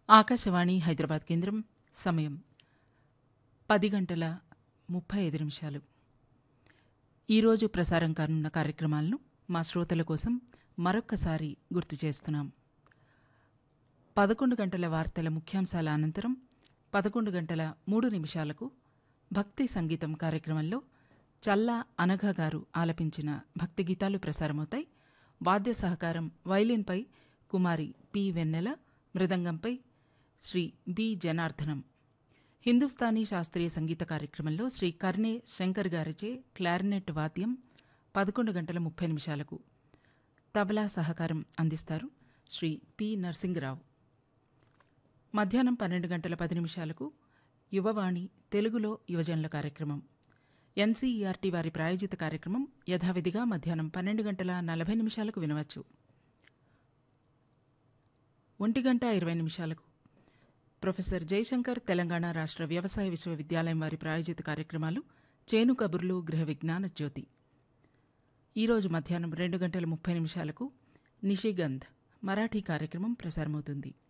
ఆకాశవాణి హైదరాబాద్ కేంద్రం సమయం పది గంటల ముప్పై ఐదు నిమిషాలు ఈరోజు ప్రసారం కానున్న కార్యక్రమాలను మా శ్రోతల కోసం మరొక్కసారి గుర్తు చేస్తున్నాం పదకొండు గంటల వార్తల ముఖ్యాంశాల అనంతరం పదకొండు గంటల మూడు నిమిషాలకు భక్తి సంగీతం కార్యక్రమంలో చల్లా అనఘ గారు ఆలపించిన భక్తి గీతాలు ప్రసారమవుతాయి వాద్య సహకారం వైలిన్పై కుమారి పి వెన్నెల మృదంగంపై శ్రీ బి జనార్దనం హిందుస్థానీ శాస్త్రీయ సంగీత కార్యక్రమంలో శ్రీ కర్ణే శంకర్ గారిచే క్లారినెట్ వాద్యం పదకొండు గంటల ముప్పై నిమిషాలకు తబలా సహకారం అందిస్తారు శ్రీ పి నరసింగరావు మధ్యాహ్నం పన్నెండు గంటల పది నిమిషాలకు యువవాణి తెలుగులో యువజనుల కార్యక్రమం ఎన్సీఈఆర్టీ వారి ప్రాయోజిత కార్యక్రమం యథావిధిగా మధ్యాహ్నం పన్నెండు గంటల నలభై నిమిషాలకు వినవచ్చు ఒంటి గంట ఇరవై నిమిషాలకు ప్రొఫెసర్ జయశంకర్ తెలంగాణ రాష్ట్ర వ్యవసాయ విశ్వవిద్యాలయం వారి ప్రాయోజిత కార్యక్రమాలు చేను కబుర్లు గృహ విజ్ఞాన జ్యోతి ఈరోజు మధ్యాహ్నం రెండు గంటల ముప్పై నిమిషాలకు నిషిగంధ్ మరాఠీ కార్యక్రమం ప్రసారమవుతుంది